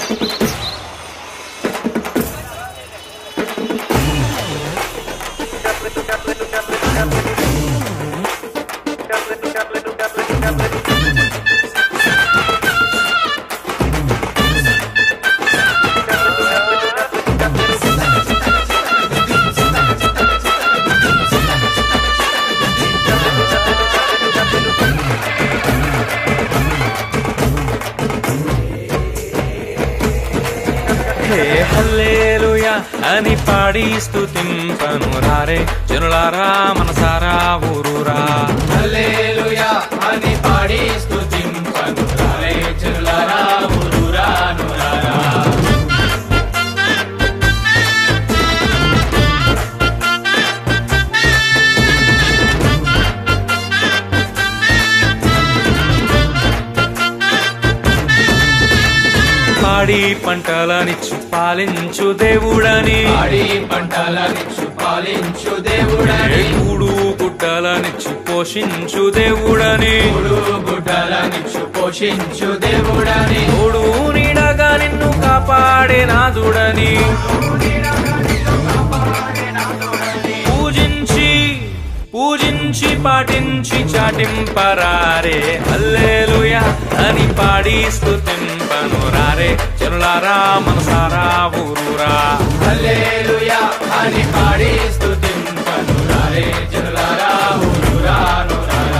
హే hallelujah అని పాడి స్తుతింపను రారే జనులారా మనసారా ఊరూరా హల్లెలూయా అని పాడి స్తుతింపను రారే జనులారా ఊరూరా నురారా పాడి పంటలనిచ్చు పాలించు దేవుడని పాడి పంటలనిచ్చు పాలించు ఏ దేవుడని కూడు గుడ్డలనిచ్చు పోషించు దేవుడని మూడు గుడ్డలనిచ్చు పోషించు దేవుడని తోడు నీడగా నిన్ను కాపాడే నాదుడని పూజించి పూజించి పాటించి చాటింపరారే హల్లేలుయా అని పాడి స్తుతింపను రారే జనులారా మనసారా ఊరూరా హల్లెలూయా అని పాడి స్తుతింపను రారే జనులారా ఊరూరా నురారా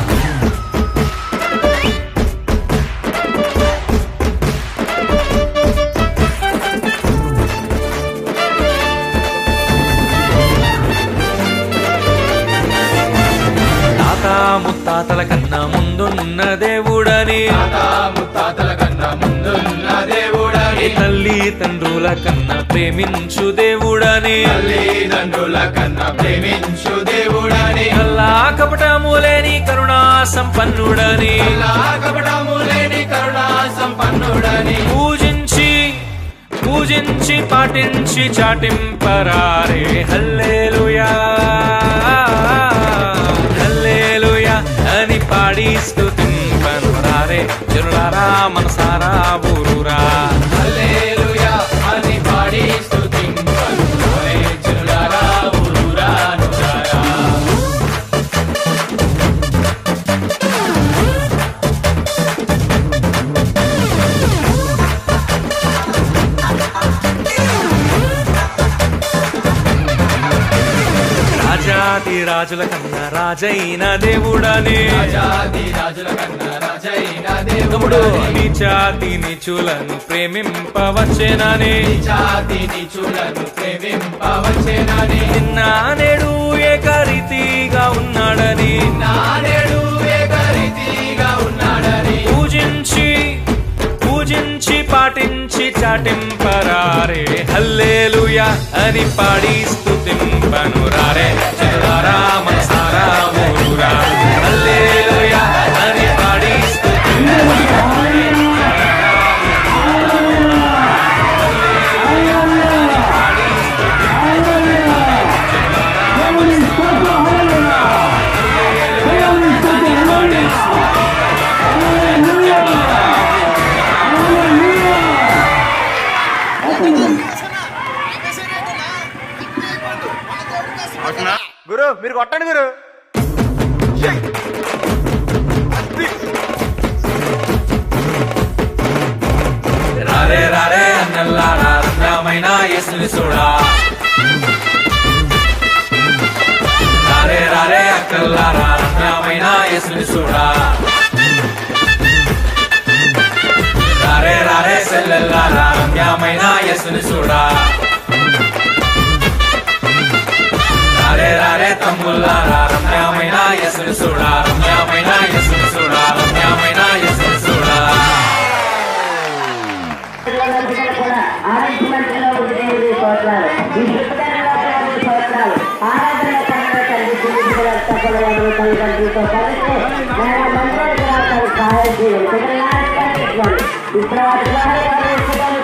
తాత ముత్తాతల కన్నా ముందున్న దేవుడని తాత ముత్తాతల కన్నా ముందున్న ఏ దేవుడని తల్లి తండ్రుల కన్నా ప్రేమించు దేవుడని తల్లిదండ్రుల కన్నా ప్రేమించు దేవుడని అల్లా కపటము లేని కరుణా సంపన్నుడని అల్లా కపటము లేని కరుణా సంపన్నుడని పూజించి పూజించి పాటించి చాటింపరారే హల్లేలుయా హల్లేలుయా అని పాడి స్తుతింపనురారే జనులారా మనసారా ఊరురా హల్లెలూయా అని పాడి స్తుతింపను రారే జనులారా ఊరూరా నురారా రాజాది రాజుల కన్నా రాజైన దేవుడని రాజాది రాజుల కన్నా రాజైన తమ్ముడు దేవుడు నీ జాతి నీచులను ప్రేమింపవచ్చేనని జాతి నీచులను ప్రేమింపవచ్చేనని నిన్న నేడు ఏకరీతిగా ఉన్నాడని నాడేడు ఏకరీతిగా ఉన్నాడని పూజించి పూజించి పాటించి చాటింపరారే హల్లేలుయా అని పాడి స్తుతింపను రారే జనులారా మనసారా ఊరురా హల్లేలుయా అని పాడి స్తుతింపను గురు మీరు కొట్టండి గురు రారే రారే అన్నల్లారా రంగమైన యేసుని చూడా రారే రారే అక్కల్లారా రంగమైన యేసుని చూడా రారే రారే సెల్లెల్లారా రమ్యమైన యేసుని చూడా రారే రారే తమ్ముల్లారా రమ్యమైన యేసుని చూడా రమ్యమైన యేసుని చూడా రమ్యమైన యేసుని చూడా పిల్లలందరికీ కూడా ఆరోగ్యవంతులుగా ఉండే దేవుడి స్తోత్రాలు. ఈ శుభదినంలో దేవుడి స్తోత్రాలు. ఆరాధన పండుగ కలిగి జీవించగల సకలవాడు తల్లిదండ్రులతో కలిసి మన మందిరానికి రావడానికి సహాయం చేయండి. పిల్లలందరికీ ఈ తర్వాత వారి వారి శుభాలు